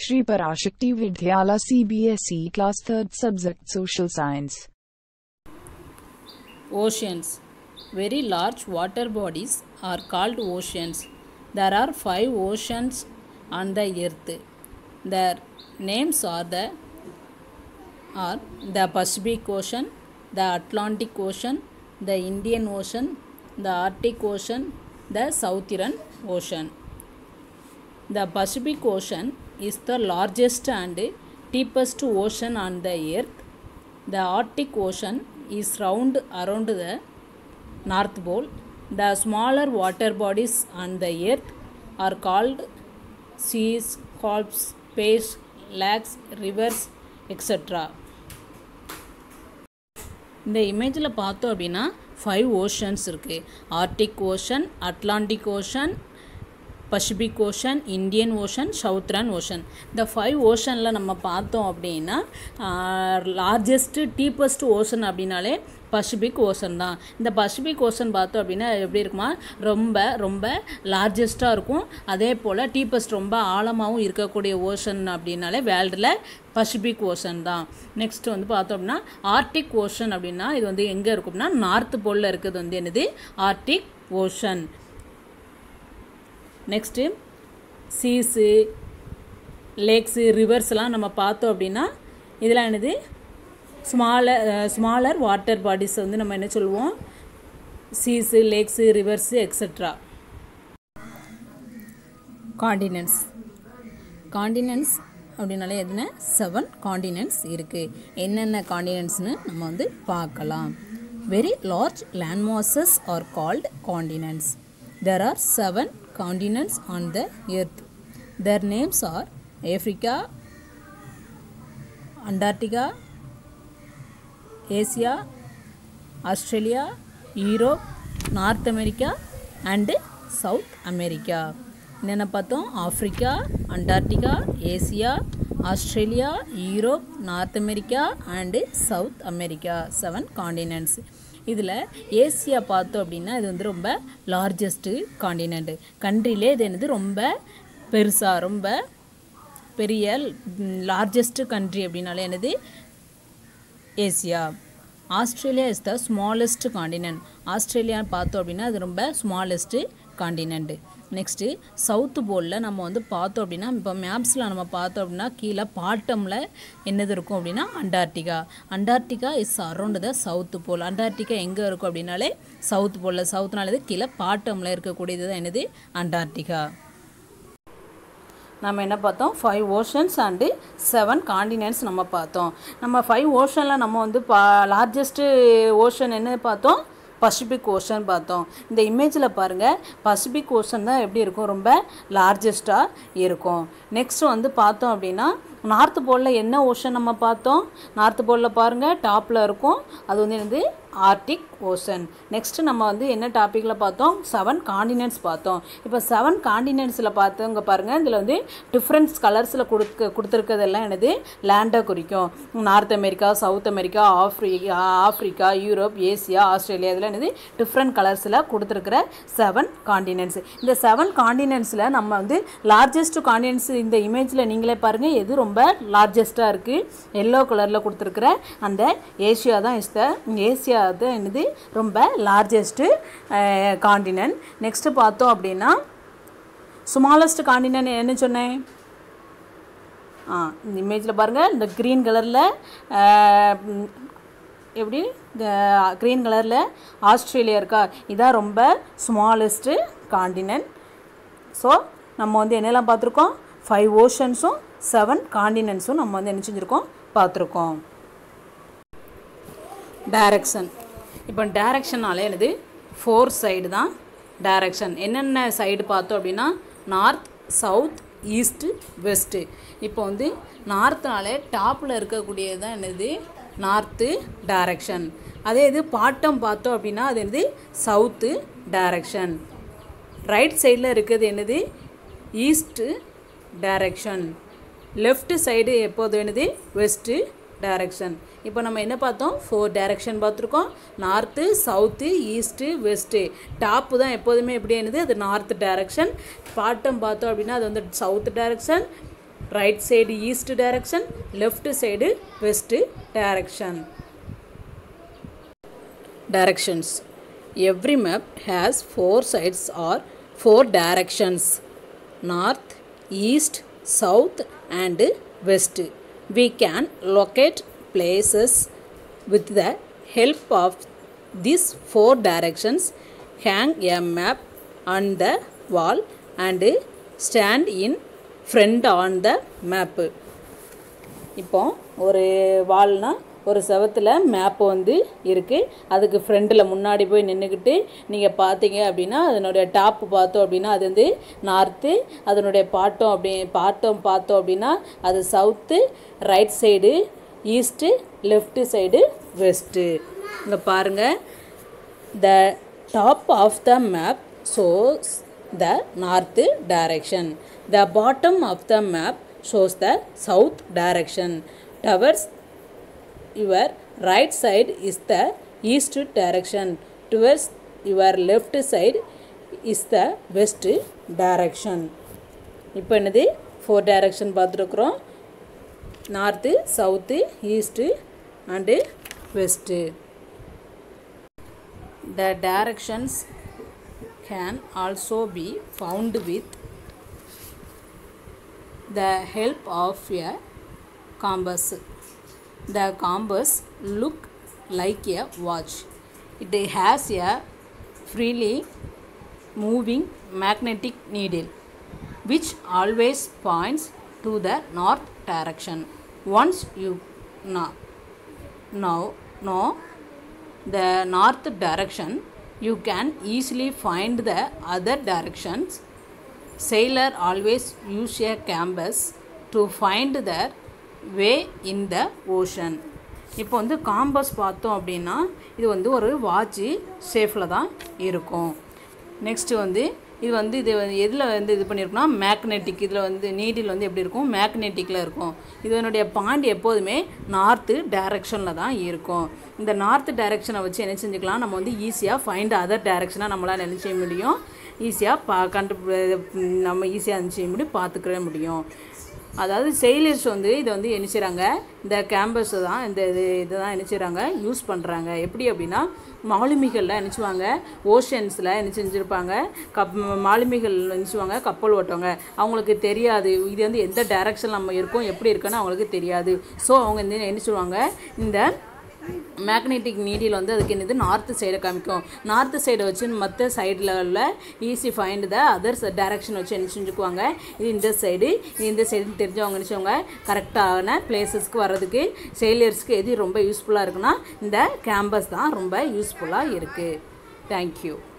Shri Parashakti Vidyala CBSE Class 3rd Subject Social Science. Oceans. Very large water bodies are called oceans. There are five oceans on the earth. Their names are the are the Pacific Ocean, the Atlantic Ocean, the Indian Ocean, the Arctic Ocean, the Southern Ocean. The Pacific Ocean is the largest and deepest ocean on the earth. The Arctic Ocean is round around the North Pole. The smaller water bodies on the earth are called seas, gulfs, bays, lakes, rivers, etc. இந்த இமேஜில் பார்த்தோம் அப்படின்னா five oceans இருக்குது Arctic Ocean Atlantic Ocean Pacific Ocean Indian Ocean Southern Ocean இந்த five ஓஷனில் நம்ம பார்த்தோம் அப்படின்னா லார்ஜஸ்ட்டு டீப்பஸ்ட் ஓஷன் அப்படின்னாலே பசிபிக் ஓஷன் தான் இந்த பசிபிக் ஓஷன் பார்த்தோம் அப்படின்னா எப்படி இருக்குமா ரொம்ப ரொம்ப லார்ஜஸ்ட்டாக இருக்கும் அதே போல் டீப்பஸ்ட் ரொம்ப ஆழமாகவும் இருக்கக்கூடிய ஓஷன் அப்படின்னாலே வேர்ல்டில் பசிபிக் ஓஷன் தான் நெக்ஸ்ட் வந்து பார்த்தோம் அப்படின்னா ஆர்டிக் ஓஷன் அப்படின்னா இது வந்து எங்கே இருக்கும்னா நார்த் போலில் இருக்கிறது வந்து என்னது Arctic Ocean next seas lakes ரிவர்ஸ்லாம் நம்ம பார்த்தோம் அப்படின்னா இதெல்லாம் என்னது ஸ்மாலர் ஸ்மாலர் வாட்டர் பாடிஸ் வந்து நம்ம என்ன சொல்லுவோம் seas lakes rivers extra continents continents அப்படின்னாலே எதுனா செவன் காண்டினென்ட்ஸ் இருக்குது என்னென்ன காண்டினென்ட்ஸ்னு நம்ம வந்து பார்க்கலாம் very large land masses are called continents there are seven continents on the earth. Their names are Africa, Antarctica, Asia, Australia, Europe, North America and South America. என்னென்ன பார்த்தோம் Africa Antarctica Asia Australia Europe North America and South America seven continents இதில் Asia பார்த்தோம் அப்படின்னா இது வந்து ரொம்ப largest continent கண்ட்ரிலே இது என்னது ரொம்ப பெருசாக ரொம்ப பெரிய லார்ஜஸ்ட்டு கண்ட்ரி அப்படின்னாலே என்னது Asia Australia is the smallest continent Australia பார்த்தோம் அப்படின்னா அது ரொம்ப ஸ்மாலஸ்ட்டு காண்டினென்ட்டு நெக்ஸ்ட்டு சவுத்து போலில் நம்ம வந்து பார்த்தோம் அப்படின்னா இப்போ மேப்ஸில் நம்ம பார்த்தோம் அப்படின்னா கீழே பாட்டமில் என்னது இருக்கும் அப்படின்னா Antarctica Antarctica is around the south pole Antarctica எங்கே இருக்கும் அப்படின்னாலே சவுத் போலில் சவுத்துனால கீழே பாட்டமில் இருக்கக்கூடியது தான் என்னது அண்டார்டிகா நம்ம என்ன பார்த்தோம் five oceans and seven continents நம்ம பார்த்தோம் நம்ம ஃபைவ் ஓஷனில் நம்ம வந்து பா லார்ஜஸ்ட்டு ஓஷன் என்ன பார்த்தோம் பசிபிக் ஓஷன் பார்த்தோம் இந்த இமேஜில் பாருங்கள் பசிபிக் ஓஷன் தான் எப்படி இருக்கும் ரொம்ப லார்ஜஸ்ட்டாக இருக்கும் நெக்ஸ்ட் வந்து பார்த்தோம் அப்படின்னா நார்த் போலில் என்ன ஓஷன் நம்ம பார்த்தோம் நார்த் போலில் பாருங்கள் டாப்பில் இருக்கும் அது வந்து என்னது ஆர்டிக் ஓஷன் நெக்ஸ்ட்டு நம்ம வந்து என்ன டாப்பிக்கில் பார்த்தோம் செவன் காண்டினென்ட்ஸ் பார்த்தோம் இப்போ செவன் காண்டினென்ட்ஸில் பார்த்தவங்க பாருங்கள் இதில் வந்து டிஃப்ரெண்ட்ஸ் கலர்ஸில் கொடுக்க கொடுத்துருக்கிறதெல்லாம் என்னது லேண்டை குறிக்கும் North America South America Africa Africa Europe Asia Australia இதில் என்னது டிஃப்ரெண்ட் கலர்ஸில் கொடுத்துருக்குற செவன் காண்டினென்ட்ஸ் இந்த செவன் காண்டினென்ட்ஸில் நம்ம வந்து லார்ஜஸ்ட் காண்டினென்ட்ஸ் இந்த இமேஜில் நீங்களே பாருங்கள் எது ரொம்ப லார்ஜஸ்ட்டாக இருக்குது எல்லோ கலரில் கொடுத்துருக்குற அந்த ஏஷியா தான் இஸ் த ஏசியா தான் என்னது ரொம்ப லார்ஜஸ்ட்டு காண்டினென்ட் நெக்ஸ்ட்டு பார்த்தோம் அப்படின்னா ஸ்மாலஸ்ட் காண்டினென்ட் என்ன சொன்னேன் ஆ இந்த இமேஜில் பாருங்கள் இந்த க்ரீன் கலரில் எப்படி க்ரீன் கலரில் ஆஸ்திரேலியா இருக்கா இதான் ரொம்ப ஸ்மாலஸ்ட்டு காண்டினென்ட் ஸோ நம்ம வந்து என்னெல்லாம் பார்த்துருக்கோம் ஃபைவ் ஓஷன்ஸும் செவன் காண்டினென்ட்ஸும் நம்ம வந்து என்ன செஞ்சுருக்கோம் பார்த்துருக்கோம் டைரக்ஷன் இப்போ டைரக்ஷனாலே என்னது ஃபோர் சைடு தான் டைரக்ஷன் என்னென்ன சைடு பார்த்தோம் அப்படின்னா நார்த் சவுத் ஈஸ்ட்டு வெஸ்ட்டு இப்போ வந்து நார்த்னாலே டாப்பில் இருக்கக்கூடியது தான் என்னது நார்த்து டைரக்ஷன் அதே இது பாட்டம் பார்த்தோம் அப்படின்னா அது என்னது சவுத்து டைரக்ஷன் ரைட் சைடில் இருக்கிறது என்னது ஈஸ்ட்டு டைரக்ஷன் லெஃப்ட் சைடு எப்போது என்னது வெஸ்ட்டு டைரக்ஷன் இப்போ நம்ம என்ன பார்த்தோம் ஃபோர் டைரக்ஷன் பார்த்துருக்கோம் north south east west top தான் எப்போதுமே எப்படி என்னது அது நார்த் டைரக்ஷன் பாட்டம் பார்த்தோம் அப்படின்னா அது வந்து south direction right side east direction left side west direction directions every map has four sides or four directions north east south and west we can locate places with the help of these four directions hang a map on the wall and stand in front on the map இப்போ ஒரு வால்னா ஒரு செவத்தில் map வந்து இருக்குது அதுக்கு ஃப்ரண்டில் முன்னாடி போய் நின்றுக்கிட்டு நீங்கள் பார்த்தீங்க அப்படின்னா அதனுடைய டாப்பு பார்த்தோம் அப்படின்னா அது வந்து நார்த்து அதனுடைய பாட்டம் அப்படி பாட்டம் பார்த்தோம் அப்படின்னா அது south right side east left side west இங்கே பாருங்கள் the top of the map shows the north direction the bottom of the map shows the south direction towards your right side is the east direction towards your left side is the west direction இப்போ என்னது four direction பார்த்துருக்குறோம் north south east and west The directions can also be found with the help of a compass. The compass look like a watch. It has a freely moving magnetic needle which always points to the north direction. Once you know, now know the north direction you can easily find the other directions sailor always use a canvas to find their way in the ocean இப்போ வந்து compass பார்த்தோம் அப்படின்னா இது வந்து ஒரு watch ஷேஃபில் தான் இருக்கும் next வந்து இது வந்து இது வந்து எதில் வந்து இது பண்ணியிருக்குன்னா மேக்னெட்டிக் இதில் வந்து நீடில் வந்து எப்படி இருக்கும் மேக்னெட்டிக்கில் இருக்கும் இதனுடைய பாயிண்ட் எப்போதுமே நார்த்து டைரக்ஷனில் தான் இருக்கும் இந்த நார்த் டைரக்ஷனை வச்சு என்ன செஞ்சுக்கலாம் நம்ம வந்து ஈஸியாக ஃபைண்ட் அதர் டைரக்ஷனாக நம்மளால் என்ன செய்ய முடியும் ஈஸியாக பா கண்டு நம்ம ஈஸியாக என்ன செய்ய முடியும் பார்த்துக்கவே முடியும் அதாவது செயலர்ஸ் வந்து இதை வந்து என்ன செய்கிறாங்க இந்த கேம்பஸ் தான் இந்த இது இதுதான் என்ன செய்கிறாங்க யூஸ் பண்ணுறாங்க எப்படி அப்படின்னா மாலுமிகளில் நினச்சுவாங்க ஓஷன்ஸில் என்ன செஞ்சுருப்பாங்க கப் மாலுமிகள் நினச்சுவாங்க கப்பல் ஓட்டுவாங்க அவங்களுக்கு தெரியாது இது வந்து எந்த டைரக்ஷன் நம்ம இருக்கோம் எப்படி இருக்குன்னு அவங்களுக்கு தெரியாது ஸோ அவங்க வந்து என்ன சொல்லுவாங்க இந்த மேக்னெட்டிக் நீடியில் வந்து அதுக்கு என்னது நார்த்து சைடை காமிக்கும் நார்த்து சைடை வச்சு மற்ற சைடில் உள்ள easy find the other direction வச்சு என்ன செஞ்சுக்குவாங்க இது இந்த சைடு இது இந்த சைடுன்னு தெரிஞ்சவங்க நினச்சவங்க கரெக்டான பிளேசஸ்க்கு வர்றதுக்கு செயலியர்ஸ்க்கு எது ரொம்ப யூஸ்ஃபுல்லாக இருக்குன்னா இந்த கேம்பஸ் தான் ரொம்ப யூஸ்ஃபுல்லாக இருக்குது தேங்க்யூ